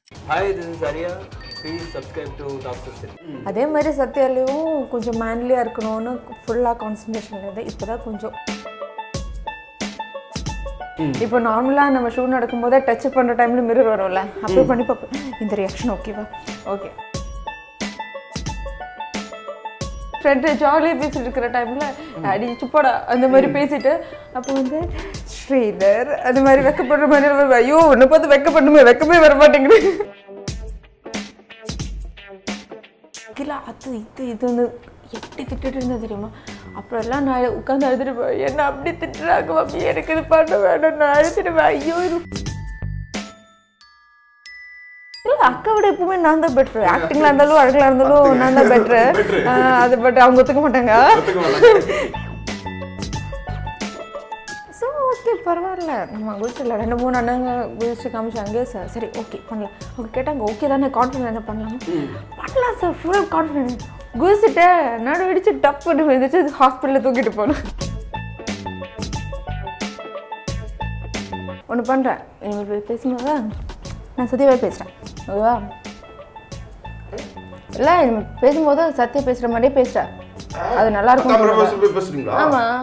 Hi, this is Arya. Please subscribe to Doctor City. அதே மாதிரி சத்யாலையும் கொஞ்சம் மேன்லியாக இருக்கணும்னு ஃபுல்லாக கான்சன்ட்ரேஷன் இருந்தது இப்போ தான் கொஞ்சம் இப்போ நார்மலாக நம்ம ஷூ நடக்கும்போதே டச் பண்ணுற டைமில் மிரர் வரும்ல அப்போ பண்ணி பார்ப்போம் இந்த ரியாக்ஷன் ஓகேவா ஓகே ஃப்ரெண்டு ஜாலியாக பேசிட்டு இருக்கிற டைமில் அடி சுப்படா அந்த மாதிரி பேசிட்டு அப்போ வந்து ஸ்ரீதர் அது மாதிரி வெக்கப்படுற மாதிரி வருது. ஐயோ உன்னை பார்த்து வெக்கப்படணுமே வெக்கமே வர மாட்டேங்குது கிலா அது இது இதுன்னு எப்படி திட்டுட்டு இருந்தா தெரியுமா அப்புறம் எல்லாம் நான் உட்காந்து அழுதுட்டு என்ன அப்படி திட்டுறாங்க அப்படி எனக்கு இது பண்ண வேண்டாம் நான் அழுதுடுவேன் ஐயோ இது இல்லை அக்கா விட எப்பவுமே நான் தான் பெட்ரு ஆக்டிங்ல இருந்தாலும் அழகா இருந்தாலும் நான் தான் பெட்ரு அது பட் அவங்க ஒத்துக்க மாட்டாங்க ஸோ ஓகே பரவாயில்ல நம்ம குதிச்சிடல ரெண்டு மூணு அண்ணங்க குதிச்சு காமிச்சாங்க சார் சரி ஓகே பண்ணலாம் அவங்க கேட்டாங்க ஓகே தானே கான்ஃபிடன்ஸ் என்ன பண்ணலாம் பண்ணலாம் சார் ஃபுல் கான்ஃபிடன்ஸ் குதிச்சுட்டேன் நடு அடிச்சு டப் பண்ணி விழுந்துச்சு ஹாஸ்பிட்டலில் தூக்கிட்டு போனேன் ஒன்று பண்ணுறேன் இனிமேல் போய் பேசும்போது நான் சத்தியமாக பேசுகிறேன் ஓகேவா இல்லை இனிமேல் பேசும்போது சத்தியம் பேசுகிற மாதிரியே பேசுகிறேன் அது நல்லா தமிழ் இருக்கும் பேச- பேசுறீங்களா ஆமாம்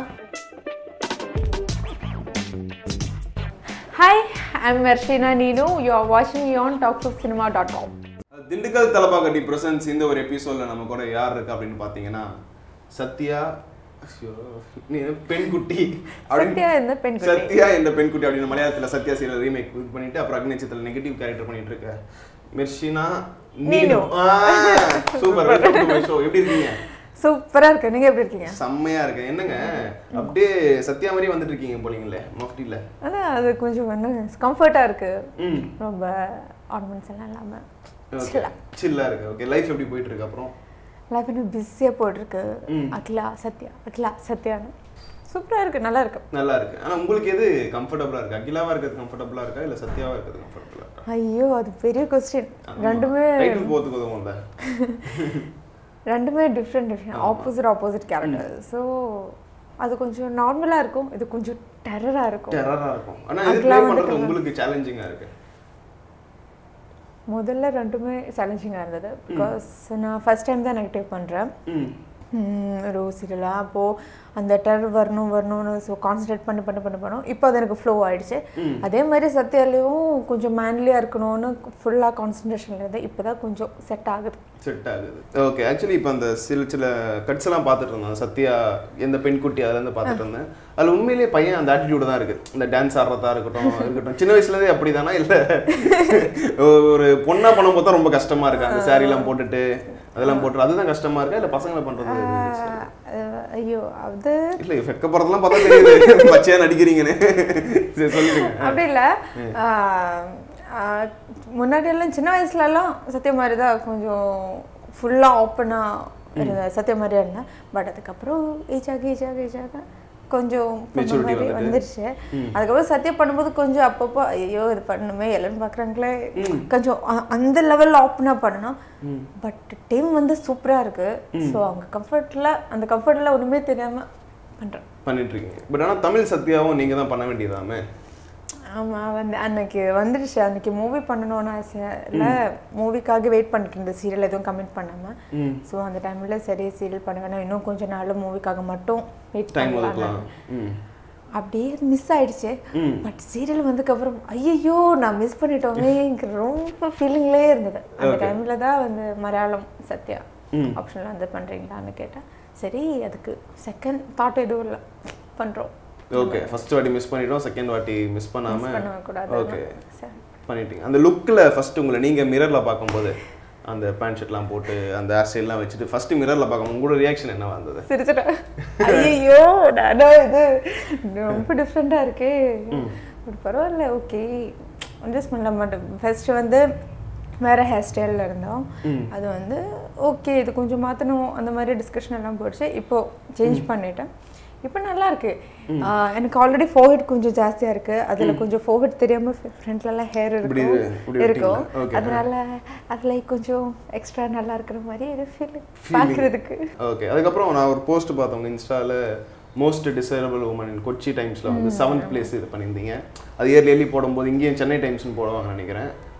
hi I'm Varshina Neenu you are வாட்சிங் you on talks of cinema dot com Dindigul Thalappakatti presents இந்த ஒரு எபிசோட்ல நம்ம கூட யார் இருக்கு அப்படின்னு பாத்தீங்கன்னா சத்யா ஐயோ, நீ என்ன பெண்குட்டி அப்படின்னு- சத்யா இந்த பெண்குட்டி. சத்யா இந்த பெண்குட்டி அப்படின்னு மலையாளத்துல சத்யா சீரியல் ரீமேக் இது பண்ணிட்டு அப்புறம் அக்னிச்சத்துல நெகட்டிவ் கேரக்டர் பண்ணிட்டு இருக்க Mershina Neenu super welcome to my show எப்படி இருக்கீங்க சூப்பராக இருக்கு நீங்கள் எப்படி இருக்கீங்க செம்மையா இருக்கு என்னங்க அப்படியே சத்யா மாதிரி வந்துட்டு இருக்கீங்க போலீங்களே மஃப்டில அதான் அது கொஞ்சம் வந்து கம்ஃபர்ட்டாக இருக்கு ம் ரொம்ப ஆர்னமெண்ட்ஸ் எல்லாம் இல்லாமல் ஓகே சில்லா இருக்கு ஓகே லைஃப் எப்படி போயிட்டு இருக்கு அப்புறம் லைஃப் இன்னும் பிஸியாக போயிட்டுருக்கு அகிலா சத்யா அகிலா சத்யான்னு சூப்பராக இருக்கு நல்லா இருக்கு நல்லா இருக்கு ஆனா உங்களுக்கு எது கம்ஃபர்டபுளா இருக்கு அகிலாவா இருக்கிறது கம்ஃபர்டபுளா இருக்கா இல்ல சத்யாவா இருக்கிறது கம்ஃபர்டபுளா இருக்கா ஐயோ அது பெரிய கொஸ்டின் ரெண்டுமே டைட்டில் போறதுக்கு உதவும்ல ரெண்டுமே different different opposite opposite character so அது கொஞ்சம் நார்மலாக இருக்கும் இது கொஞ்சம் டெரராக இருக்கும் டெரரா இருக்கும் ஆனா இது அகிலா ப்ளே வந்து பண்றது உங்களுக்கு சேலஞ்சிங்கா இருக்கு முதல்ல ரெண்டுமே சேலஞ்சிங்காக இருந்தது பிகாஸ் நான் ஃபர்ஸ்ட் டைம் தான் நெகட்டிவ் பண்ணுறேன் ம் ஒரு சீரியலாக அப்போது அந்த டெரர் வரணும் வரணும்னு ஸோ கான்சன்ட்ரேட் பண்ணி பண்ணி பண்ணி பண்ணோம் இப்போ அது எனக்கு ஃப்ளோ ஆயிடுச்சு அதே மாதிரி சத்யாலையும் கொஞ்சம் மேன்லியாக இருக்கணும்னு ஃபுல்லாக கான்சன்ட்ரேஷன் இருந்தது இப்போ தான் கொஞ்சம் செட் ஆகுது செட் ஆகுது ஓகே ஆக்சுவலி இப்போ அந்த சில சில கட்ஸ் எல்லாம் பார்த்துட்டு இருந்தேன் சத்யா எந்த பெண்குட்டி அதுல இருந்து பார்த்துட்டு இருந்தேன் அதுல உண்மையிலேயே பையன் அந்த ஆட்டிடியூட் தான் இருக்கு இந்த டான்ஸ் ஆடுறதா இருக்கட்டும் இருக்கட்டும் சின்ன வயசுல இருந்தே அப்படிதானா இல்ல ஒரு பொண்ணா பண்ணும்போது தான் ரொம்ப கஷ்டமா இருக்கு அந்த saree எல்லாம் போட்டுட்டு அதெல்லாம் போட்டு அதுதான் கஷ்டமா இருக்கா இல்ல பசங்களை பண்றது அஹ் ஐயோ அது இல்ல வெக்கப்படுறதெல்லாம் பார்த்தா தெரியுது பச்சையா நடிக்கிறீங்கன்னு சரி சொல்லிடுங்க அப்படி இல்லை முன்னாடி எல்லாம் சின்ன வயசுல எல்லாம் சத்யா மாதிரி தான் கொஞ்சம் ஃபுல்லாக ஓப்பனாக இருந்தேன் சத்யா மாதிரியா இருந்தேன் பட் அதுக்கப்புறம் ஏஜ் ஆக ஏஜ் ஆக ஏஜ் ஆக கொஞ்சம் பொண்ணு Maturity மாதிரி வந்துட்டு. வந்துருச்சு அதுக்கப்புறம் சத்யா பண்ணும்போது கொஞ்சம் அப்பப்போ ஐயோ இது பண்ணணுமே எல்லாரும் பார்க்குறாங்களே கொஞ்சம் அ- அந்த லெவலில் ஓப்பனாக பண்ணணும் பட் டீம் வந்து சூப்பராக இருக்கு ஸோ அவங்க கம்ஃபர்ட்டில் அந்த கம்ஃபர்ட்டில் ஒன்றுமே தெரியாமல் பண்ணுறேன் பண்ணிட்டு இருக்கீங்க பட் ஆனா தமிழ் சத்யாவும் நீங்க தான் பண்ண வேண்டியதாமே ஆமாம் வந்து அன்னைக்கு வந்துடுச்சு அன்னைக்கு மூவி பண்ணணும்னு ஆசை இல்லை மூவிக்காக வெயிட் பண்ணிட்டு இருந்த சீரியல் எதுவும் கமெண்ட் பண்ணாமல் ஸோ அந்த டைமில் சரி சீரியல் பண்ண வேணாம் இன்னும் கொஞ்ச நாள் மூவிக்காக மட்டும் வெயிட் டைம் பண்ணலாம் ஒதுக்கலாம் ம் அப்படியே மிஸ் ஆயிடுச்சு பட் சீரியல் வந்ததுக்கப்புறம் ஐயோ நான் மிஸ் பண்ணிட்டோமேங்கிற ரொம்ப ஃபீலிங்லேயே இருந்தது அந்த டைமில் தான் வந்து மலையாளம் சத்யா ஆப்ஷனில் வந்து பண்ணுறீங்களான்னு கேட்டேன் சரி அதுக்கு செகண்ட் தாட் எதுவும் இல்லை பண்ணுறோம் ஓகே ஃபர்ஸ்ட் வாட்டி மிஸ் பண்ணிட்டோம் செகண்ட் வாட்டி மிஸ் பண்ணாம பண்ணக்கூடாது ஓகே சரி பண்ணிட்டீங்க அந்த லுக்கில் ஃபர்ஸ்ட் உங்களை நீங்க மிரர்ல பார்க்கும்போது அந்த பேண்ட் ஷர்ட்லாம் போட்டு அந்த ஹேர் ஸ்டைல்லாம் வச்சுட்டு ஃபர்ஸ்ட் மிரர்ல பார்க்கும்போது உங்களோட ரியாக்ஷன் என்ன வந்தது சிரிச்சிட்டேன் ஐயோ நானா இது ரொம்ப டிஃப்ரெண்ட்டாக இருக்கே பட் பரவாயில்ல ஓகே அட்ஜஸ்ட் பண்ணல மாட்டேன் ஃபர்ஸ்ட் வந்து வேற ஹேர் ஸ்டைலில் இருந்தோம் அது வந்து ஓகே இது கொஞ்சம் மாற்றணும் அந்த மாதிரி டிஸ்கஷன் எல்லாம் போயிடுச்சு இப்போ சேஞ்ச் பண்ணிட்டேன் இப்போ நல்லா இருக்கு ஆஹ் எனக்கு ஆல்ரெடி ஃபோஹெட் கொஞ்சம் ஜாஸ்தியா இருக்கு அதுல கொஞ்சம் ஃபோஹெட் தெரியாம ஃப்ரண்ட்ல எல்லாம் ஹேர் இப்படி இருக்கும் இது- இப்படி இருக்கும் விட்டீங்களா? Okay. அதனால அதுல கொஞ்சம் எக்ஸ்ட்ரா நல்லா இருக்கிற மாதிரி ஒரு ஃபீலிங் பார்க்கறதுக்கு ஓகே அதுக்கப்புறம் நான் ஒரு போஸ்ட் பார்த்தேன் உங்க இன்ஸ்டால most desirable women in Kochi டைம்ஸ்ல வந்து செவன்த் பிளேஸ் இது பண்ணியிருந்தீங்க அது இயர்லி இயர்லி போடும்போது இங்கேயும் சென்னை டைம்ஸ்னு போடுவாங்க நினைக்கிறேன்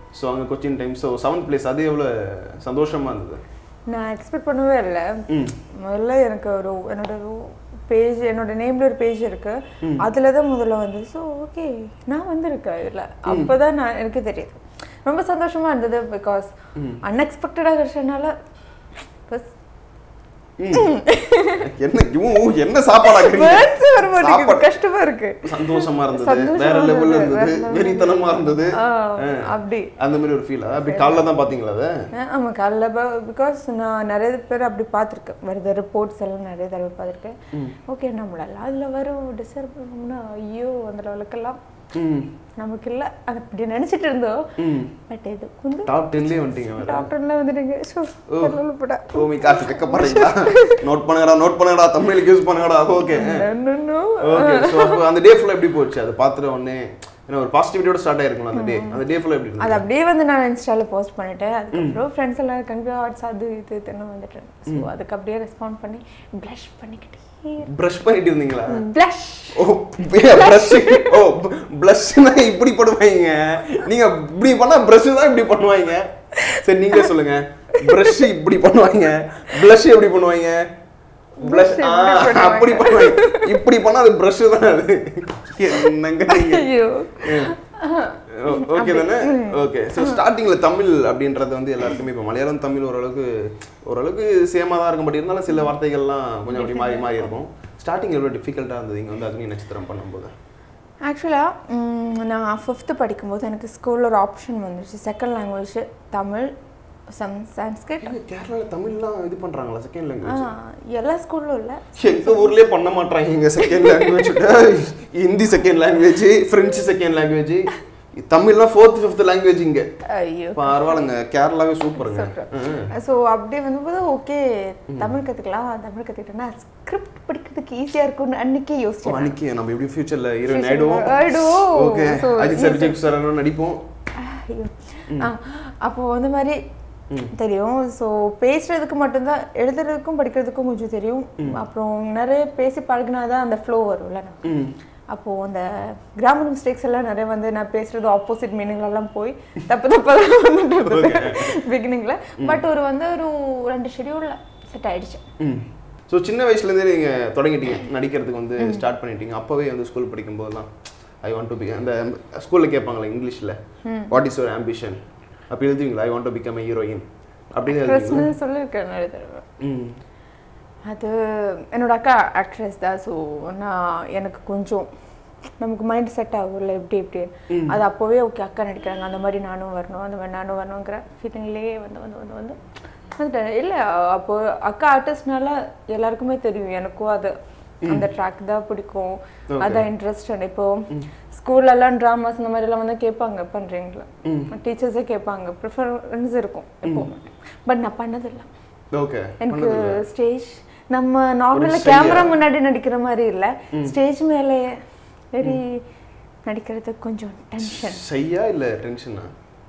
ஸோ அங்கே Cochin time so seventh place அது எவ்வளோ சந்தோஷமா இருந்தது நான் எக்ஸ்பெக்ட் பண்ணவே இல்லை ம் முதல்ல எனக்கு ஒரு என்னோட பேஜ் என்னோட நேம்ல ஒரு பேஜ் இருக்கு அதுல தான் முதல்ல வந்து ஸோ ஓகே நான் வந்திருக்கேன் இதுல அப்பதான் நான் எனக்கு தெரியுது ரொம்ப சந்தோஷமா இருந்தது பிகாஸ் அன்எக்ஸ்பெக்டடாக கிடைச்சதுனால பஸ் என்ன இவன் என்ன சாப்பாடு வேர்ட்ஸ் வர மாட்டேங்குது கஷ்டமா இருக்கு சந்தோஷமா இருந்தது சந்தோஷமா வேற லெவல்ல இருந்தது, இருந்தது வேற level. வெறித்தனமா இருந்தது ஆ, ஆ. அப்படி அந்த மாதிரி ஒரு ஃபீல் அப்படி காலைல தான் பாத்தீங்களா அதை ஆ, ஆமா காலைல பிகாஸ் நான் நிறைய பேர் அப்படி பார்த்துருக்கேன் வருது ரிப்போர்ட்ஸ் எல்லாம் நிறைய தடவை பார்த்துருக்கேன் ஓகே நம்மளால அதில் வரும் டிசர்வ் பண்ணோம்னா ஐயோ அந்த லெவலுக்கெல்லாம் ம் நமக்கு இல்லை அது அப்படி நினச்சிட்டு இருந்தோம் ம் பட் இது வந்து டாப் டென்லேயே வந்துட்டீங்க வேற டாக்டர்லாம் வந்துட்டீங்க ஸோ போடா ஓமி காசு வைக்கப்படுறீங்களா நோட் பண்ணுங்கடா நோட் பண்ணுங்கடா தமிழுக்கு யூஸ் பண்ணுங்கடா ஓகே ஓகே ஸோ அப்போ அந்த டே ஃபுல்லாக எப்படி போச்சு அது பார்த்துட்ட உடனே ஏன்னா ஒரு பாசிட்டிவிட்டியோட ஸ்டார்ட் ஆயிருக்கும் அந்த டே அந்த டே ஃபுல்லாக எப்படி அது இருந்தது அப்படியே வந்து நான் இன்ஸ்டால போஸ்ட் பண்ணிட்டேன் அதுக்கப்புறம் ஃப்ரெண்ட்ஸ் எல்லாம் கங்க்ராட்ஸ் அது இது இதுன்னு வந்துட்டேன் ஸோ அதுக்கு அப்படியே ரெஸ்பாண்ட் பண்ணி ப்ளஷ் பண்ணிக்கிட்டே ப்ரஷ் பண்ணிட்டு இருந்தீங்களா ப்ளஷ் ஓ ப்ரஷ் ஓ ப்ளஷ்னா இப்படி பண்ணுவாங்க நீங்க இப்படி பண்ணா ப்ரஷ் தான் இப்படி பண்ணுவாங்க சரி நீங்களே சொல்லுங்க ப்ரஷ் இப்படி பண்ணுவாங்க ப்ளஷ் எப்படி பண்ணுவாங்க ப்ளஷ் Blush எப்படி பண்ணுவாங்க? அப்படி பண்ணுவாங்க இப்படி பண்ணா அது ப்ரஷ் தான் அது என்னங்க நீங்க ஐயோ ஓகே தானே ஓகே ஸோ ஸ்டார்டிங்கில் தமிழ் அப்படின்றது வந்து எல்லாருக்குமே இப்போ மலையாளம் தமிழ் ஓரளவுக்கு ஓரளவுக்கு சேமாக தான் இருக்கும் பட் இருந்தாலும் சில வார்த்தைகள்லாம் கொஞ்சம் அப்படி மாறி மாறி இருக்கும் ஸ்டார்டிங் எவ்வளோ டிஃபிகல்ட்டாக இருந்தது இங்கே வந்து அக்னி நட்சத்திரம் பண்ணும்போது ஆக்சுவலாக நான் ஃபிஃப்த்து படிக்கும்போது எனக்கு ஸ்கூலில் ஒரு ஆப்ஷன் வந்துருச்சு second language Tamil some Sanskrit ஏங்க, கேரளால தமிழ்லாம் இது பண்றாங்களா செகண்ட் லாங்குவேஜ் எல்லா ஸ்கூல்லும் இல்லை எங்க ஊர்லயே பண்ண மாட்டாங்க இங்க second language Hindi second language French second language தமிழ்லாம் ஃபோர்த் ஃபிஃப்த் லாங்குவேஜ் இங்க ஐயோ பரவாயில்லைங்க கேரளாவே சூப்பருங்க ஸோ அப்படி வந்தபோது ஓகே தமிழ் கற்றுக்கலாம் தமிழ் கற்றுக்கிட்டேன்னா ஸ்கிரிப்ட் படிக்கிறதுக்கு ஈஸியாக இருக்கும்னு அன்னைக்கே ஸோ யோசிச்சேன் அன்னைக்கு நம்ம எப்படி ஃபியூச்சர்ல ஹீரோயின் Future ஆயிடுவோம் ஆயிடுவோம். Okay So, Ajith sir Vijay sir நடிப்போம் ஐயோ ஆ அப்போ அந்த மாதிரி தெரியும் ஸோ பேசுறதுக்கு மட்டும்தான் எழுதுறதுக்கும் படிக்கிறதுக்கும் கொஞ்சம் தெரியும் அப்புறம் நிறைய பேசி பழகினாதான் அந்த ஃப்ளோ வரும்ல நமக்கு. ம் அப்போ அந்த கிராமர் மிஸ்டேக்ஸ் எல்லாம் நிறைய வந்து நான் பேசுறது ஆப்போசிட் மீனிங்ல எல்லாம் போய் தப்பு தப்பாக வந்துட்டு இருந்தது பிகினிங்ல பட் ஒரு வந்து ஒரு ரெண்டு ஷெடியூல்ல செட் ஆயிடுச்சு ம் ஸோ சின்ன வயசுலேருந்தே நீங்கள் தொடங்கிட்டீங்க நடிக்கிறதுக்கு வந்து ஸ்டார்ட் பண்ணிட்டீங்க அப்போவே வந்து ஸ்கூல் படிக்கும்போதெல்லாம் ஐ வாண்ட் டு பி அந்த ஸ்கூலில் கேட்பாங்களே இங்கிலீஷில் வாட் இஸ் யுவர் ஆம்பிஷன் அப்படி எழுதுவீங்களா I want to become a heroine அப்படின்னு எழுதுவீங்களா பிரச்சனை சொல்லியிருக்கேன் நிறைய தடவை ம் அது என்னோட அக்கா ஆக்ட்ரஸ் தான் ஸோ நான் எனக்கு கொஞ்சம் நமக்கு மைண்ட் செட் ஆகும்ல எப்படி எப்படி அது அப்போவே ஓகே அக்கா நடிக்கிறாங்க அந்த மாதிரி நானும் வரணும் அந்த மாதிரி நானும் வரணுங்கிற ஃபீலிங்லேயே வந்து வந்து வந்து வந்து வந்துட்டேன் இல்லை அப்போ அக்கா ஆர்டிஸ்ட்னால எல்லாருக்குமே தெரியும் எனக்கும் அது அந்த ட்ராக் தான் பிடிக்கும் அதான் இன்ட்ரெஸ்ட் இப்போ ஸ்கூல்லலாம் ட்ராமாஸ் இந்த மாதிரிலாம் வந்து கேட்பாங்க பண்ணுறீங்களா டீச்சர்ஸே கேட்பாங்க ப்ரிஃபரன்ஸ் இருக்கும் எப்போவுமே பட் நான் பண்ணதில்லை ஓகே எனக்கு ஸ்டேஜ் நம்ம நார்மலா shy-ஆ? கேமரா முன்னாடி நடிக்கிற மாதிரி இல்ல ஸ்டேஜ் மேலே வெரி நடிக்கிறது கொஞ்சம் டென்ஷன் ஷையா இல்லை டென்ஷனா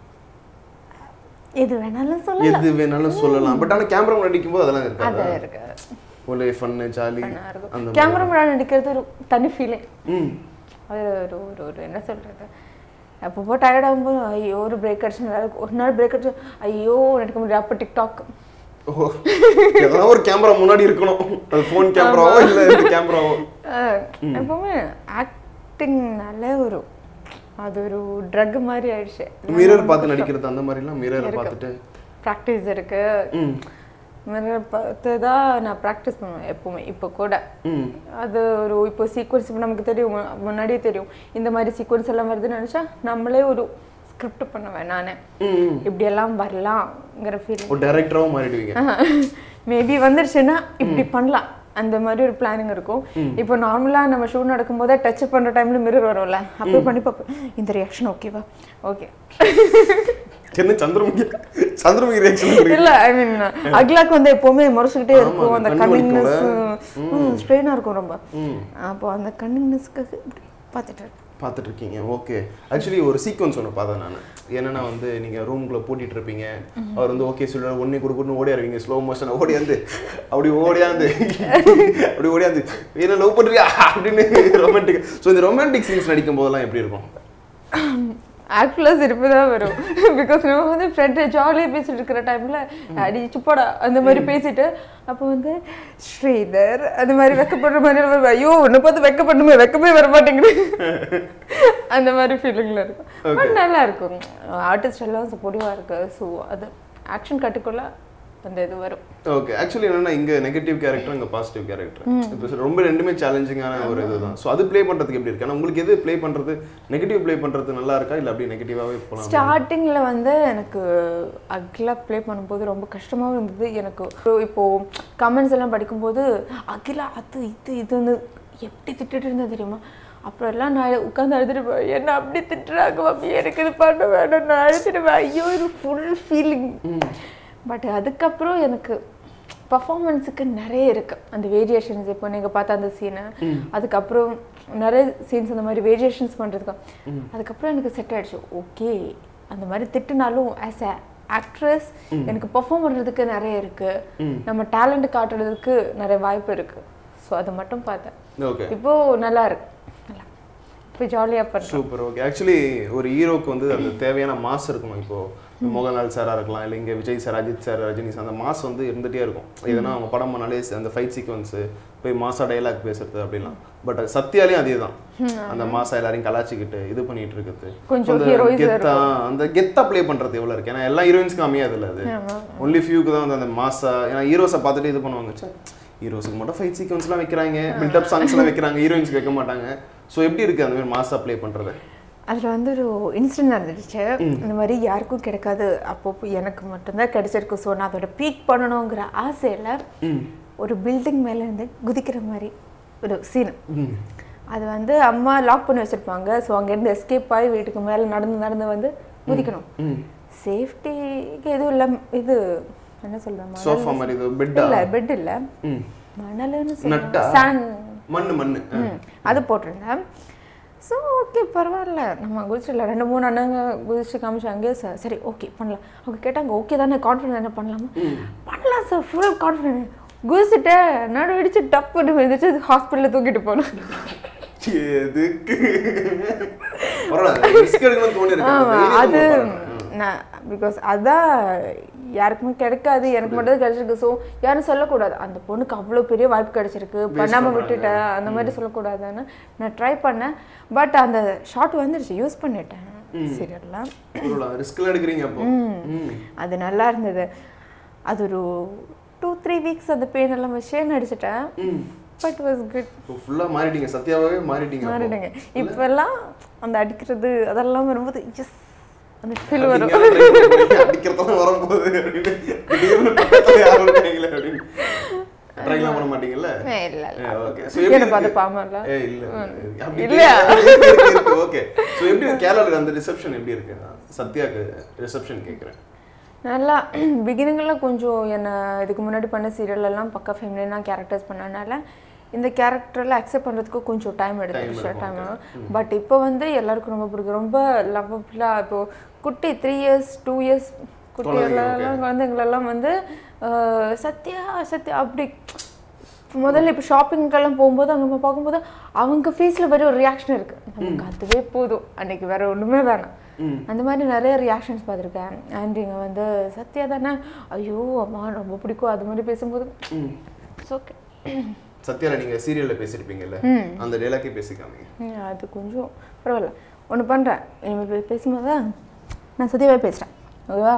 எது வேணாலும் சொல்லலாம் எது வேணாலும் சொல்லலாம் பட் ஆனால் கேமரா நடிக்கும் போது அதெல்லாம் அது இருக்காது இருக்கு ஒரே ஃபன்னு ஜாலி நல்லா இருக்கும். அந்த கேமரா முன்னாடி நடிக்கிறது ஒரு தனி ஃபீலிங் ம் அது ஒரு ஒரு ஒரு என்ன சொல்றது அப்பப்போ டயர்ட் ஆகும்போது ஐயோ ஒரு பிரேக் அடிச்சு ஒரு நாள் பிரேக் அடிச்சு ஐயோ நடிக்க முடியாது அப்போ டிக்டாக் ஓ எதனா ஒரு கேமரா முன்னாடி இருக்கணும் அது ஃபோன் கேமராவோ இல்லை இந்த கேமராவோ எப்பவுமே ஆக்டிங்னால ஒரு அது ஒரு ட்ரக் மாதிரி ஆயிடுச்சு மிரர் பார்த்து நடிக்கிறது அந்த மாதிரிலாம் மிரரை பார்த்துட்டு ப்ராக்டிஸ் இருக்கு ம் மிரர் பார்த்து தான் நான் ப்ராக்டிஸ் பண்ணுவேன் எப்பவுமே இப்போ கூட ம் அது ஒரு இப்போ சீக்வன்ஸ் இப்போ நமக்கு தெரியும் மு- முன்னாடியே தெரியும் இந்த மாதிரி சீக்வன்ஸ் எல்லாம் வருதுன்னு நினச்சா நம்மளே ஒரு ஸ்கிரிப்ட் பண்ணுவேன் நான் ம் இப்படியெல்லாம் வரலாம்ங்கிற ஃபீலிங் ஒரு டைரக்டராகவும் மாறிடுவீங்க மேபி வந்துருச்சுன்னா இப்படி பண்ணலாம் அந்த மாதிரி ஒரு பிளானிங் இருக்கும் இப்போ நார்மலாக நம்ம ஷூட் நடக்கும்போதே டச் பண்ணுற டைம்ல மிரர் வரும்ல அப்போ பண்ணி பார்ப்பேன் இந்த ரியாக்ஷன் ஓகேவா ஓகே என்ன சந்திரமுகி சந்திரமுகி ரியாக்ஷன் இல்ல ஐ மீன் அக்லாக் வந்து எப்பவுமே முறைச்சுக்கிட்டே ஆமா, இருக்கும் அந்த கண்ணு கன்னிங்னஸ் ஸ்ட்ரெயினாக இருக்கும் ரொம்ப ம் அப்போ அந்த கன்னிங்னஸ்க்காக இப்படி பார்த்துட்டு இருப்பேன். பார்த்துட்டு இருக்கீங்க ஓகே ஆக்சுவலி ஒரு சீக்வன்ஸ் ஒன்று பார்த்தேன் நான் என்னன்னா வந்து நீங்கள் ரூம்குள்ளே பூட்டிட்டு இருப்பீங்க அவர் வந்து ஓகே சொல்லுவார் ஒன்னே கொடுக்கணும் ஓடியாருவீங்க ஸ்லோ மோஷன் ஓடியாந்து அப்படி ஓடியாந்து அப்படி ஓடியாந்து என்ன லவ் பண்ணுறியா அப்படின்னு ரொமான்டிக் ஸோ இந்த ரொமான்டிக் சீன்ஸ் நடிக்கும் போதெல்லாம் எப்படி இருக்கும் ஆக்சுவலாக சிரிப்பு தான் வரும் பிகாஸ் நம்ம வந்து ஃப்ரெண்டு ஜாலியாக பேசிட்டு இருக்கிற டைமில் அடி சுப்படா அந்த மாதிரி பேசிட்டு அப்போ வந்து ஸ்ரீதர் அந்த மாதிரி வெக்கப்படுற மாதிரி நம்ம ஐயோ ஒன்று பார்த்து வெக்கப்படணுமே வெக்கமே வர மாட்டேங்குது அந்த மாதிரி ஃபீலிங்கில் இருக்கும் பட் நல்லா இருக்கும் ஆர்டிஸ்ட் எல்லாம் சப்போர்ட்டிவாக இருக்கு ஸோ அது ஆக்ஷன் கட்டுக்குள்ள அந்த இது வரும் ஓகே ஆக்சுவலி என்னன்னா இங்க நெகட்டிவ் கேரக்டர் இங்க பாசிட்டிவ் கேரக்டர் இப்போ ரொம்ப ரெண்டுமே சேலஞ்சிங்கான ஒரு இதுதான் ஸோ அது ப்ளே பண்றதுக்கு எப்படி இருக்கு ஆனா உங்களுக்கு எது ப்ளே பண்றது நெகட்டிவ் ப்ளே பண்றது நல்லா இருக்கா இல்ல அப்படியே நெகட்டிவாவே போலாம் ஸ்டார்டிங்கில் வந்து எனக்கு அகிலா ப்ளே பண்ணும்போது ரொம்ப கஷ்டமாகவும் இருந்தது எனக்கு இப்போது கமெண்ட்ஸ் எல்லாம் படிக்கும்போது அகிலா அது இது இதுன்னு எப்படி திட்டுட்டு இருந்தது தெரியுமா அப்புறம் எல்லாம் நான் உட்காந்து அழுதுட்டு என்ன அப்படி திட்டுறாங்க மம்மி எனக்கு இது பண்ண வேணும் நான் அழுதுடுவேன் ஐயோ இது ஃபுல் ஃபீலிங் பட் அதுக்கப்புறம் எனக்கு பர்ஃபார்மன்ஸுக்கு நிறைய இருக்கு அந்த வேரியேஷன்ஸ் இப்போ நீங்கள் பார்த்த அந்த சீனை அதுக்கப்புறம் நிறைய சீன்ஸ் அந்த மாதிரி வேரியேஷன்ஸ் பண்ணுறதுக்கு அதுக்கப்புறம் எனக்கு செட் ஆயிடுச்சு ஓகே அந்த மாதிரி திட்டுனாலும் ஆஸ் அ ஆக்ட்ரஸ் எனக்கு பெர்ஃபார்ம் பண்ணுறதுக்கு நிறைய இருக்கு நம்ம டேலண்ட் காட்டுறதுக்கு நிறைய வாய்ப்பு இருக்கு ஸோ அதை மட்டும் பார்த்தேன் ஓகே இப்போ நல்லா இருக்கு நல்லா இப்போ ஜாலியாக பண்ணுறேன் சூப்பர் ஓகே ஆக்சுவலி ஒரு ஹீரோக்கு வந்து அந்த தேவையான மாஸ் இருக்கணும் இப்போ மோகன்லால் சாரா இருக்கலாம் இல்லை இங்கே Vijay sir Ajith sir Rajini sir அந்த மாஸ் வந்து இருந்துகிட்டே இருக்கும் எதுனா அவங்க படம் பண்ணாலே அந்த ஃபைட் சீக்வன்ஸு போய் மாசா டைலாக் பேசுறது அப்படிலாம் பட் சத்யாலையும் அதே தான் அந்த மாசா எல்லாரையும் கலாச்சிக்கிட்டு இது பண்ணிட்டு இருக்குது கொஞ்சம் அந்த heroism கெத்தா அந்த கெத்தா ப்ளே பண்றது எவ்வளவு இருக்கு ஏன்னா எல்லா ஹீரோயின்ஸ்க்கும் அமையாது இல்லை அது ஒன்லி ஃபியூக்கு தான் வந்து அந்த மாசா ஏன்னா ஹீரோஸை பார்த்துட்டு இது பண்ணுவாங்க ச்சே ஹீரோஸுக்கு மட்டும் ஃபைட் சீக்வன்ஸ்லாம் வைக்கிறாங்க பில்டப் சாங்ஸ்லாம் வைக்கிறாங்க ஹீரோயின்ஸ்க்கு வைக்க மாட்டாங்க ஸோ எப்படி இருக்கு அந்த மாதிரி மாசா ப்ளே பண்றது அதில் வந்து ஒரு இன்சிடென்ட் நடந்துடுச்சு இந்த மாதிரி யாருக்கும் கிடைக்காது அப்போ எனக்கு மட்டும்தான் கிடைச்சிருக்கு ஸோ நான் அதோட பீக் பண்ணணுங்கிற ஆசையில் ஒரு பில்டிங் மேலே இருந்து குதிக்கிற மாதிரி ஒரு சீன் அது வந்து அம்மா லாக் பண்ணி வச்சிருப்பாங்க ஸோ அங்கேருந்து எஸ்கேப் ஆகி வீட்டுக்கு மேலே நடந்து நடந்து வந்து குதிக்கணும் சேஃப்டிக்கு எதுவும் இல்லை இது என்ன சொல்கிறேன் சோஃபா மாதிரி இது பெட்டா இல்லை பெட் இல்லை ம் மணலுன்னு நட்டா? சொல்லுவாங்க சாண்ட் மண்ணு மண்ணு ம், அது போட்டிருந்தேன் ஸோ ஓகே பரவாயில்ல நம்ம குதிச்சிடலாம் ரெண்டு மூணு அண்ணங்க குதிச்சு காமிச்சாங்க சார் சரி ஓகே பண்ணலாம் அவங்க கேட்டாங்க ஓகே தானே கான்ஃபிடன்ட் என்ன பண்ணலாமா பண்ணலாம் சார் ஃபுல் கான்ஃபிடென்ட் குதிச்சுட்டேன் நடு அடிச்சு டப்புன்னு விழுந்துச்சு ஹாஸ்பிட்டலில் தூக்கிட்டு போனோம் எதுக்கு பரவாயில்ல ரிஸ்க் எடுக்கணும்னு தோணி இருக்கு ஆமாம் அது நான் பிகாஸ் அதான் யாருக்குமே கிடைக்காது எனக்கு மட்டும் தான் கிடைச்சிருக்கு ஸோ யாரும் சொல்லக்கூடாது அந்த பொண்ணுக்கு அவ்வளோ பெரிய வாய்ப்பு கிடைச்சிருக்கு பண்ணாமல் விட்டுட்டேன் அந்த மாதிரி சொல்லக்கூடாதுன்னு நான் ட்ரை பண்ணேன் பட் அந்த ஷார்ட் வந்துருச்சு யூஸ் பண்ணிட்டேன் சீரியல்லாம் ரிஸ்க்ல எடுக்கிறீங்க அப்போ ம். அது நல்லா இருந்தது அது ஒரு டூ த்ரீ வீக்ஸ் அந்த பெயின் எல்லாம் வச்சே நடிச்சிட்டேன் ம். பட் வாஸ் குட் இப்போ ஃபுல்லா மாறிட்டீங்க சத்யாவாவே மாறிட்டீங்க அப்போ. மாறிடுங்க இப்போல்லாம் அந்த அடிக்கிறது அதெல்லாம் வரும்போது எஸ் அந்த ஃபீல் நீங்க வரும் try பண்ண போறீங்க, அடிக்கிறதெல்லாம் வரும்போது அப்படின்னு திடீர்னு பக்கத்துல யாரும் இருக்காங்களே அப்படின்னு ட்ரைலாம் பண்ண மாட்டீங்கல்ல ஏய், இல்ல இல்ல ஓகே எனக்கு பார்த்து பாமல்ல ஏ இல்ல அப்படி இல்லையா? ஓகே சோ எப்படி கேரளால அந்த ரிசெப்ஷன் எப்படி இருக்கு நான் சத்யாக்கு ரிசெப்ஷன் கேக்குறேன் நல்லா பிகினிங்கில் கொஞ்சம் என்னை இதுக்கு முன்னாடி பண்ண serial எல்லாம் பக்கா ஃபெமிலினாக கேரக்டர்ஸ் பண்ணனால இந்த கேரக்டரில் அக்செப்ட் பண்ணுறதுக்கு கொஞ்சம் டைம் எடுத்துருச்சு டைம் பட் இப்போ வந்து எல்லாருக்கும் ரொம்ப பிடிக்கும் ரொம்ப லவ்வபுல்லாக இப்போ குட்டி த்ரீ இயர்ஸ் டூ இயர்ஸ் குட்டிகளெல்லாம் குழந்தைங்களெல்லாம் வந்து அஹ், சத்யா சத்யா அப்படி முதல்ல இப்போ ஷாப்பிங்கெல்லாம் போகும்போது அங்கே போய் பார்க்கும்போது அவங்க ஃபேஸில் வேற ஒரு ரியாக்ஷன் இருக்குது நமக்கு அதுவே போதும் அன்னைக்கு வேற ஒன்றுமே வேணாம் அந்த மாதிரி நிறைய ரியாக்ஷன்ஸ் பார்த்துருக்கேன் அண்ட் இங்கே வந்து சத்யா தானே ஐயோ அம்மா ரொம்ப பிடிக்கும் அது மாதிரி பேசும்போது இட்ஸ் ஓகே சத்யால நீங்க சீரியல்ல பேசிருப்பீங்கல்ல அந்த டைலாக்கே பேசிக்காமீங்க அது கொஞ்சம் பரவாயில்ல ஒன்று பண்ணுறேன் இனிமேல் பே- பேசும்போது நான் சத்யாவே பேசுகிறேன் ஓகேவா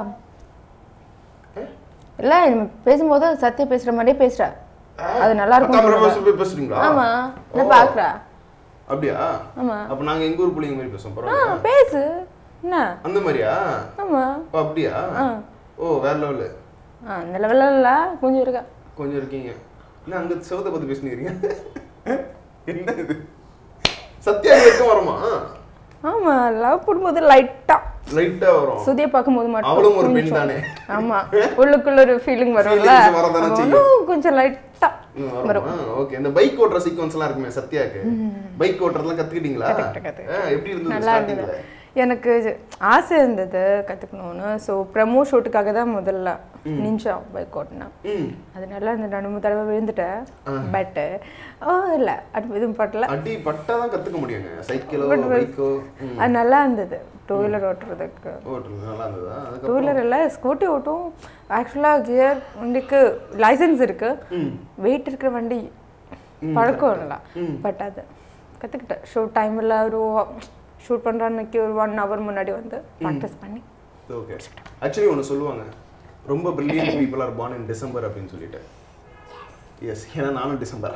இல்லை இனிமேல் பேசும்போது சத்யா பேசுகிற மாதிரியே பேசுகிறேன் அது நல்லா அக்கா இருக்கும் பிரபாஸ் போய் பேசுறீங்களா ஆமா நான் பார்க்குறா அப்படியா ஆமா. அப்ப நாங்க எங்க ஊர் புள்ளிங்க மாதிரி பேசுவோம் ஆ பரவாயில்ல பேசு என்ன அந்த மாதிரியா ஆமா ஓ, அப்படியா ஓ வேற லெவலு ஆ இந்த லெவலில் இல்லை கொஞ்சம் இருக்கா கொஞ்சம் இருக்கீங்க என்ன அங்க செவத்தை பத்தி பேசுனீங்க என்ன இது சத்யா வரைக்கும் வருமா ஆமா லவ் பண்ணும்போது லைட்டா லைட்டா வரும் சுதியை பார்க்கும்போது மட்டும் அவளும் ஒரு பெண் கொஞ்சம். தானே ஆமா உள்ளுக்குள்ள ஒரு ஃபீலிங் வரும்ல Feelings வரதானே அது செய்யும். இன்னும் கொஞ்சம் லைட்டா வரும் ஓகே இந்த பைக் ஓட்டுற சீக்வன்ஸ் எல்லாம் இருக்குமே சத்யாக்கு பைக் ஓட்டுறதுலாம் கத்துக்கிட்டீங்களா கத்துக்கிட்டேன், கத்துக்கிட்டேன். ஆ, எப்படி இருந்தது நல்லா இருந்தது ஸ்டார்டிங்ல எனக்கு இது ஆசை இருந்தது கற்றுக்கணும்னு ஸோ ப்ரமோ ஷூட்டுக்காக தான் முதல்ல நிஞ்சா பைக் ஓட்டினேன் ம் அது நல்லா இந்த ரெண்டு மூணு தடவை விழுந்துட்டேன் பட்டு ஓ இல்லை அது எதுவும் பட்டல அடி பட்டா தான் கத்துக்க முடியுங்க சைக்கிளோ But was- பைக்கோ அது நல்லா இருந்தது டூ வீலர் ஓட்டுறதுக்கு ஓட்டுறது நல்லா இருந்ததா டூ அதுக்கப்புறம் வீலர் இல்லை ஸ்கூட்டி ஓட்டும் ஆக்சுவலாக கியர் வண்டிக்கு லைசன்ஸ் இருக்கு ம் வெயிட் இருக்கிற வண்டி பழக்கம் இல்லை பட் அது கற்றுக்கிட்டேன் ஷூட் டைமில் ஒரு ஷூட் பண்ணுற அன்னைக்கு ஒரு ஒன் ஹவர் முன்னாடி வந்து ப்ராக்டிஸ் பண்ணி ஓகே ஆக்சுவலி ஒன்று சொல்லுவாங்க ரொம்ப brilliant people are born in December அப்படின்னு சொல்லிட்டு எஸ் ஏன்னா நானும் டிசம்பர்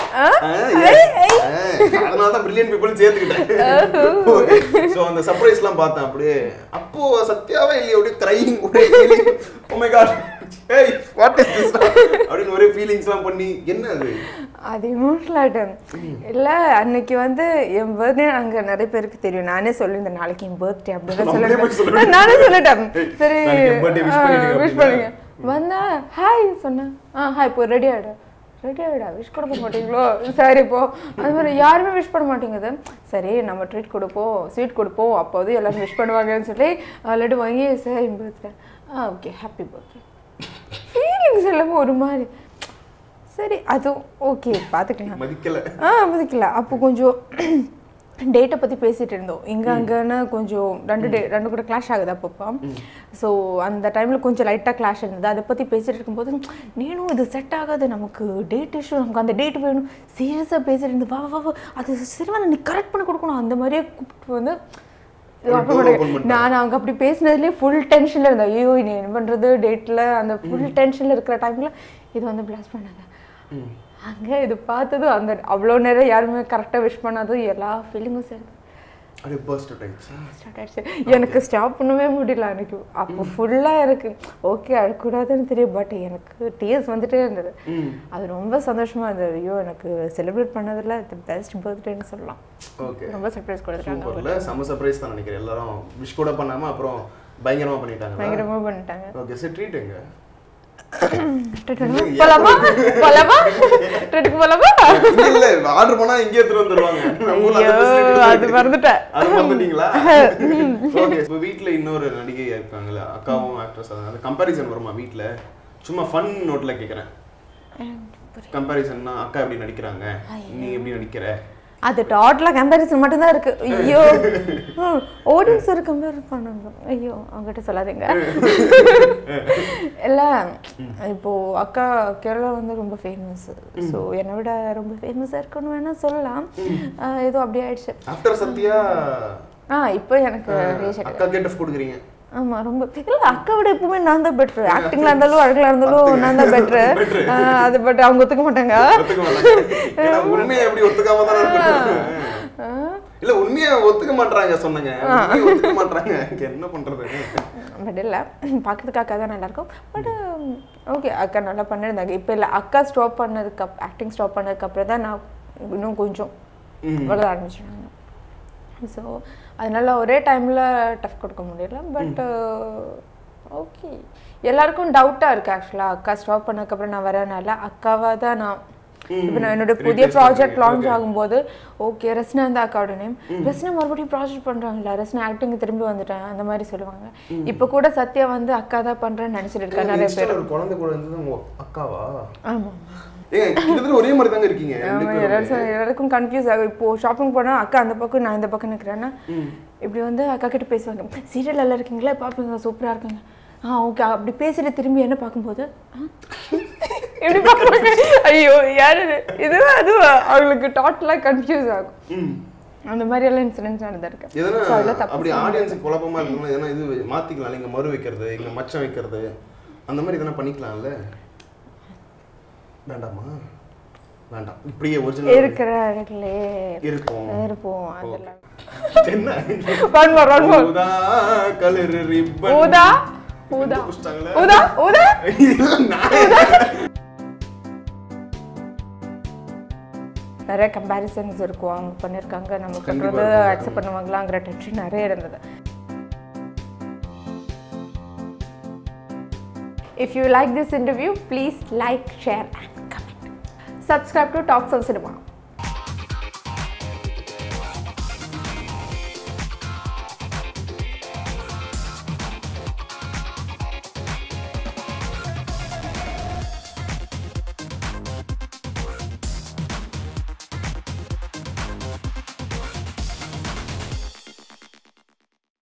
அதனால தான் பிரில்லியன்ட் பீப்புள் சேர்த்துக்கிட்டேன் ஸோ அந்த சர்ப்ரைஸ்லாம் பார்த்தேன் அப்படியே அப்போ சத்யாவே இல்லையே அப்படியே கிரைங் ஒரே ஃபீலிங் ஓ மை காட் ஏய் வாட் இஸ் திஸ் அப்படின்னு ஒரே ஃபீலிங்ஸ்லாம் பண்ணி என்ன அது அது இமோஷனல் ஆகிட்டேன் இல்லை அன்னைக்கு வந்து என் பர்த்டே அங்கே நிறைய பேருக்கு தெரியும் நானே சொல்லியிருந்தேன் நாளைக்கு என் பர்த்டே அப்படின்னு நம்மளே போய் சொல்லிட்டேன் சொல்லிட்டோம். நானே சொல்லிட்டேன் ஏய், சரி நாளைக்கு என் birthday wish பண்ணிடுங்க விஷ் அப்படின்னா. பண்ணுங்க வந்தா ஹாய் சொன்னேன் ஆ ஹாய் இப்போ ரெடி ஆகிடு ரெடி ஆகிடா விஷ் கொடுக்க மாட்டீங்களோ சரி இப்போ அது மாதிரி யாருமே விஷ் பண்ண மாட்டேங்குது சரி நம்ம ட்ரீட் கொடுப்போம் ஸ்வீட் கொடுப்போம் அப்போது எல்லாரும் விஷ் பண்ணுவாங்கன்னு சொல்லி லட்டு வாங்கி சார் என் பர்த்டே ஆ ஓகே ஹாப்பி பர்த்டே ஃபீலிங்ஸ் எல்லாமே ஒரு மாதிரி சரி அதுவும் ஓகே பார்த்துக்கலாம் மதிக்கல ஆ மதிக்கல அப்போ கொஞ்சம் டேட்டை பற்றி பேசிகிட்டு இருந்தோம் இங்கே அங்கேன்னு கொஞ்சம் ரெண்டு டே ரெண்டு கூட கிளாஷ் ஆகுது அப்பப்போ ஸோ அந்த டைமில் கொஞ்சம் லைட்டாக கிளாஷ் இருந்தது அதை பற்றி பேசிகிட்டு இருக்கும்போது நீனும் இது செட் ஆகாது நமக்கு டேட் இஷ்யூ நமக்கு அந்த டேட் வேணும் சீரியஸாக பேசிட்டு இருந்து வா வா வா அது சிறுவனை நீ கரெக்ட் பண்ணி கொடுக்கணும் அந்த மாதிரியே கூப்பிட்டு வந்து ஒரு அப்போ door கூட open பண்ணிட்டாங்க. நான் அவங்க அப்படி பேசினதுலேயே ஃபுல் டென்ஷனில் இருந்தேன் ஐயோ நீ என்ன பண்ணுறது டேட்டில் அந்த ஃபுல் டென்ஷனில் இருக்கிற டைமில் இது வந்து பிளாஸ் பண்ணாங்க அங்கே இது பார்த்ததும் அந்த அவ்வளோ நேரம் யாருமே கரெக்டாக விஷ் பண்ணாதும் எல்லா ஃபீலிங்கும் சேர்ந்து அப்படியே பர்ஸ்ட் ஆயிடுச்சா ஸ்டார்ட் ஆயிடுச்சு எனக்கு ஸ்டாப் பண்ணவே முடியல எனக்கு அப்போ ஃபுல்லாக எனக்கு ஓகே அழக்கூடாதுன்னு தெரியும் பட் எனக்கு டீயர்ஸ் வந்துட்டே இருந்தது அது ரொம்ப சந்தோஷமா இருந்தது ஐயோ எனக்கு செலிப்ரேட் பண்ணதில் தி பெஸ்ட் பர்த்டேன்னு சொல்லலாம் ஓகே ரொம்ப சர்ப்ரைஸ் கொடுத்துட்டாங்க சூப்பர்ல செம்ம சர்ப்ரைஸ் தான் நினைக்கிறேன் எல்லாரும் விஷ் கூட பண்ணாம அப்புறம் பயங்கரமா பண்ணிட்டாங்க பயங்கரமாக பண்ணிட்டாங்க ஓகே சரி ட்ரீட் எங்க ட்ரீட் பண்ணுமா போலாமா போலாமா ட்ரீட்டுக்கு போலாமா இல்ல இல்ல ஆர்டர் பண்ணா இங்கே எடுத்துட்டு வந்துருவாங்க நம்ம ஊர்ல அந்த ஐயோ, facility தான் அது இருக்கு. மறந்துட்டேன். அது மறந்துட்டீங்களா ஓகே இப்போ வீட்ல இன்னொரு நடிகை இருக்காங்கல்ல அக்காவும் ஆக்ட்ரஸ் அந்த கம்பாரிசன் வருமா வீட்ல சும்மா ஃபன் நோட்ல கேக்குறேன் கம்பாரிசன்னா அக்கா எப்படி நடிக்கிறாங்க நீ எப்படி நடிக்கிற அது டோட்டலாக கம்பேரிசன் மட்டும்தான் இருக்கு ஐயோ ஆடியன்ஸ் ஒரு கம்பேர் பண்ணாங்க ஐயோ அவங்ககிட்ட சொல்லாதீங்க இல்லை இப்போ அக்கா கேரளா வந்து ரொம்ப ஃபேமஸ் ஸோ என்னை விட ரொம்ப ஃபேமஸாக இருக்குன்னு வேணா சொல்லலாம் ஆஹ் ஏதோ அப்படி ஆயிடுச்சு ஆஃப்டர் சத்யா ஆ இப்போ எனக்கு ரீச் அக்கா கேட்ட கொடுக்குறீங்க ஆமா ரொம்ப இல்ல அக்கா விட எப்பவுமே நான் தான் பெட்ரு ஆக்டிங்ல இருந்தாலும் அழகுல இருந்தாலும் நான் தான் பெட்ரு அது பட் அவங்க ஒத்துக்க மாட்டாங்க ஒத்துக்க மாட்டாங்க ஏன்னா உண்மையை எப்படி ஒத்துக்காம தான் இருக்கட்டும் ஆ. இல்ல உண்மையை ஒத்துக்க மாட்டாங்க சொன்னங்க உண்மையை ஒத்துக்க மாட்டாங்க என்ன பண்றது பட் இல்லை பார்க்கறதுக்கு அக்கா தான் நல்லாயிருக்கும் பட் ஓகே அக்கா நல்லா பண்ணியிருந்தாங்க இப்போ இல்லை அக்கா ஸ்டாப் பண்ணதுக்கு அப் ஆக்டிங் ஸ்டாப் பண்ணதுக்கு அப்புறம் தான் நான் இன்னும் கொஞ்சம் வளர ஆரம்பிச்சிட்டாங்க ஸோ அதனால ஒரே டைமில் டஃப் கொடுக்க முடியல பட் ஓகே எல்லாருக்கும் டவுட்டாக இருக்குது ஆக்சுவலாக அக்கா ஸ்டாப் பண்ணதுக்கப்புறம் நான் வரனால அக்காவாக தான் நான் இப்போ நான் என்னோட புதிய Replace ப்ராஜெக்ட் பண்றீங்க. லான்ச் ஆகும்போது ஓகே ரஸ்னா இந்த அக்காவோட நேம் ரஸ்னா மறுபடியும் ப்ராஜெக்ட் பண்றாங்களா ரஸ்னா ஆக்டிங் திரும்பி வந்துட்டேன் அந்த மாதிரி சொல்லுவாங்க இப்போ கூட சத்யா வந்து அக்கா தான் பண்றேன்னு நினைச்சிட்டு இருக்கா நிறைய பேர் Insta ல ஒரு குழந்தை கூட இருந்தது உங்க அக்காவா ஆமா ஏங்க கிட்டத்தட்ட ஒரே மாதிரி தாங்க இருக்கீங்க ரெண்டு ஆமா, பேரும். எல்லாரும் எல்லாருக்கும் கன்ஃபியூஸ் ஆகும் இப்போ ஷாப்பிங் போனா அக்கா அந்த பக்கம் நான் இந்த பக்கம் நிற்கிறேன்னா இப்படி வந்து அக்கா கிட்ட பேசுவாங்க சீரியல் எல்லாம் இருக்கீங்களா பார்ப்பீங்க சூப்பரா இருக்குங்க ஆ ஓகே அப்படி பேசிட்டு திரும்பி என்ன பார்க்கும்போது ஆ? இப்படி பார்ப்பாங்க ஐயோ யாரு இது? இதுவா அதுவா அவங்களுக்கு டோட்டலாக கன்ஃபியூஸ் ஆகும் ம். அந்த மாதிரி எல்லாம் இன்சிடென்ட்ஸ் நடந்திருக்கு எதனா So, அதெல்லாம் தப்பு அப்படி ஆடியன்ஸுக்கு குழப்பமா இருக்கணும் எதனா இது மாத்திக்கலாம் இங்க மறு வைக்கிறது இங்க மச்சம் வைக்கிறது அந்த மாதிரி எதனா பண்ணிக்கலாம்ல வேண்டாமா வேண்டாம் இப்படியே ஒரிஜினல் இருக்கிற இடங்களே இருக்கும் இருப்போம் அதெல்லாம் என்ன ஒன் மோர் ஒன் மோர் ஊதா கலர் ரிப்பன் ஊதா ஊதா புடிச்சிட்டாங்களே. ஊதா ஊதா இல்ல, நான் நிறைய கம்பேரிசன்ஸ் இருக்கும் அவங்க பண்ணியிருக்காங்க நம்ம கண்டிப்பா பண்ணுறது இருக்கும். அக்செப்ட் பண்ணுவாங்களாங்கிற டென்ஷன் நிறைய இருந்தது If you like this interview, please like, share and comment. Subscribe to Talks of Cinema.